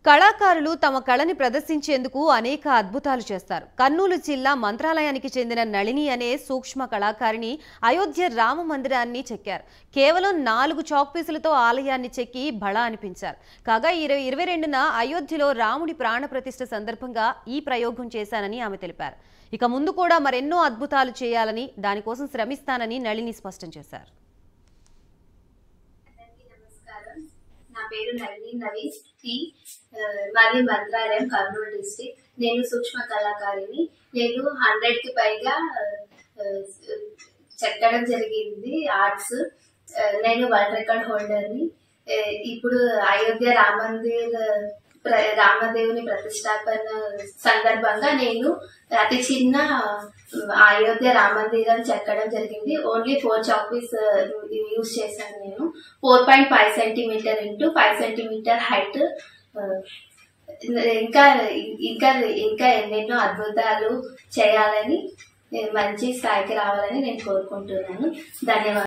కళాకారులు తమ కళని ప్రదర్శించేందుకు అనేక అద్భుతాలు చేస్తారు కర్నూలు జిల్లా మంత్రాలయానికి చెందిన నళిని అనే సూక్ష్మ కళాకారిణి అయోధ్య రామ మందిరాన్ని చెక్కారు కేవలం నాలుగు చాక్ పీసులతో ఆలయాన్ని చెక్కి బళ అనిపించారు కాగా ఇరవై ఇరవై రెండున అయోధ్యలో రాముడి ప్రాణప్రతిష్ఠ సందర్భంగా ఈ ప్రయోగం చేశానని ఆమె తెలిపారు ఇక ముందు కూడా మరెన్నో అద్భుతాలు చేయాలని దానికోసం శ్రమిస్తానని నళిని స్పష్టం చేశారు అందరికీ నమస్కారం నా పేరు నళిని నవీన్ టి ఆ, మాది మంత్రాలయం కర్నూలు డిస్టిక్ నేను సూక్ష్మ కళాకారిని నేను హండ్రెడ్ కి పైగా ఆ, ఆ, చెక్కడం జరిగింది ఆర్ట్స్ ఆ, నేను వరల్డ్ రికార్డ్ హోల్డర్ని ఆ, ఇప్పుడు అయోధ్య రామ మందిర్ ప్ర- రామదేవుని ప్రతిష్టాపన సందర్భంగా నేను అతి చిన్న అయోధ్య రామ మందిరం చెక్కడం జరిగింది ఓన్లీ ఫోర్ చాపీస్ యూజ్ చేశాను నేను four point five centimetre into five centimetre height ఇంకా ఇంకా ఇంకా ఎన్నెన్నో అద్భుతాలు చేయాలని మంచి స్థాయికి రావాలని నేను కోరుకుంటున్నాను ధన్యవాదాలు